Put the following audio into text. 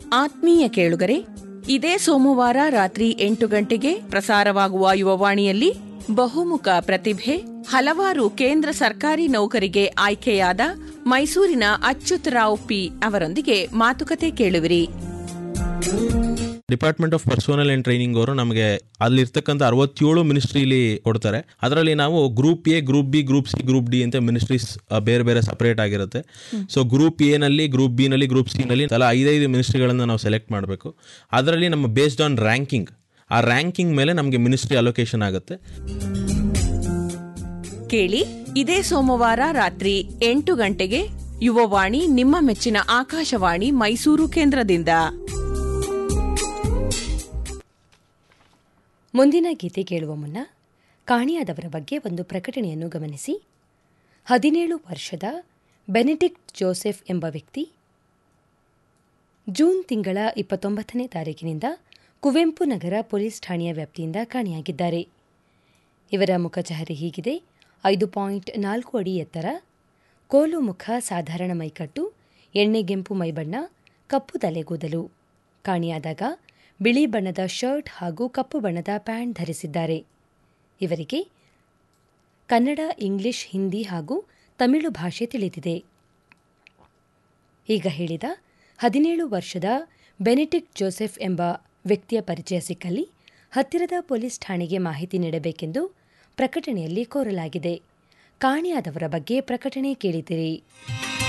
ಆತ್ಮೀಯ ಕೇಳುಗರೆ ಇದೇ ಸೋಮವಾರ ರಾತ್ರಿ ಎಂಟು ಗಂಟೆಗೆ ಪ್ರಸಾರವಾಗುವ ಯುವವಾಣಿಯಲ್ಲಿ ಬಹುಮುಖ ಪ್ರತಿಭೆ ಹಲವಾರು ಕೇಂದ್ರ ಸರ್ಕಾರಿ ನೌಕರಿಗೆ ಆಯ್ಕೆಯಾದ ಮೈಸೂರಿನ ಅಚ್ಯುತರಾವ್ ಪಿ ಅವರೊಂದಿಗೆ ಮಾತುಕತೆ ಕೇಳುವಿರಿ department of personnel and training ಅವರು ನಮಗೆ ಅಲ್ಲಿರ್ತಕ್ಕಂಥ ಅರವತ್ತೇಳು ಮಿನಿಸ್ಟ್ರಿಲಿ ಕೊಡ್ತಾರೆ ಅದರಲ್ಲಿ ನಾವು group A group B group C group D ಅಂತ ಮಿನಿಸ್ಟ್ರೀಸ್ ಬೇರೆ ಬೇರೆ ಸಪರೇಟ್ ಆಗಿರುತ್ತೆ ಸೊ ಗ್ರೂಪ್ ಎ ನಲ್ಲಿ ಗ್ರೂಪ್ ಬಿ ನಲ್ಲಿ ಗ್ರೂಪ್ ಸಿ ನಲ್ಲಿ ತಲಾ ಐದೈದು ಮಿನಿಸ್ಟ್ರಿಗಳನ್ನು ನಾವು ಸೆಲೆಕ್ಟ್ ಮಾಡಬೇಕು ಅದರಲ್ಲಿ ನಮ್ಮ ಬೇಸ್ಡ್ ಆನ್ ರ್ಯಾಂಕಿಂಗ್ ಆ ರ್ಯಾಂಕಿಂಗ್ ಮೇಲೆ ನಮಗೆ ಮಿನಿಸ್ಟ್ರಿ ಅಲೋಕೇಶನ್ ಆಗುತ್ತೆ ಕೇಳಿ ಇದೇ ಸೋಮವಾರ ರಾತ್ರಿ ಎಂಟು ಗಂಟೆಗೆ ಯುವವಾಣಿ ನಿಮ್ಮ ಮೆಚ್ಚಿನ ಆಕಾಶವಾಣಿ ಮೈಸೂರು ಕೇಂದ್ರದಿಂದ ಮುಂದಿನ ಗೀತೆ ಕೇಳುವ ಮುನ್ನ ಕಾಣಿಯಾದವರ ಬಗ್ಗೆ ಒಂದು ಪ್ರಕಟಣೆಯನ್ನು ಗಮನಿಸಿ ಹದಿನೇಳು ವರ್ಷದ ಬೆನೆಡಿಕ್ಟ್ ಜೋಸೆಫ್ ಎಂಬ ವ್ಯಕ್ತಿ ಜೂನ್ ತಿಂಗಳ ಇಪ್ಪತ್ತೊಂಬತ್ತನೇ ತಾರೀಕಿನಿಂದ ಕುವೆಂಪು ನಗರ ಪೊಲೀಸ್ ಠಾಣೆಯ ವ್ಯಾಪ್ತಿಯಿಂದ ಕಾಣೆಯಾಗಿದ್ದಾರೆ ಇವರ ಮುಖಚಹರೆ ಹೀಗಿದೆ ಐದು ಪಾಯಿಂಟ್ ನಾಲ್ಕು ಅಡಿ ಎತ್ತರ ಕೋಲು ಮುಖ ಸಾಧಾರಣ ಮೈಕಟ್ಟು ಎಣ್ಣೆಗೆಂಪು ಮೈಬಣ್ಣ ಕಪ್ಪು ತಲೆಗೂದಲು ಕಾಣೆಯಾದಾಗ ಬಿಳಿ ಬಣ್ಣದ ಶರ್ಟ್ ಹಾಗೂ ಕಪ್ಪು ಬಣ್ಣದ ಪ್ಯಾಂಟ್ ಧರಿಸಿದ್ದಾರೆ ಇವರಿಗೆ ಕನ್ನಡ ಇಂಗ್ಲಿಷ್ ಹಿಂದಿ ಹಾಗೂ ತಮಿಳು ಭಾಷೆ ತಿಳಿದಿದೆ ಈಗ ಹೇಳಿದ ಹದಿನೇಳು ವರ್ಷದ ಬೆನೆಟಿಕ್ ಜೋಸೆಫ್ ಎಂಬ ವ್ಯಕ್ತಿಯ ಪರಿಚಯ ಸಿಕ್ಕಲ್ಲಿ ಹತ್ತಿರದ ಪೊಲೀಸ್ ಠಾಣೆಗೆ ಮಾಹಿತಿ ನೀಡಬೇಕೆಂದು ಪ್ರಕಟಣೆಯಲ್ಲಿ ಕೋರಲಾಗಿದೆ ಕಾಣೆಯಾದವರ ಬಗ್ಗೆ ಪ್ರಕಟಣೆ ಕೇಳಿದಿರಿ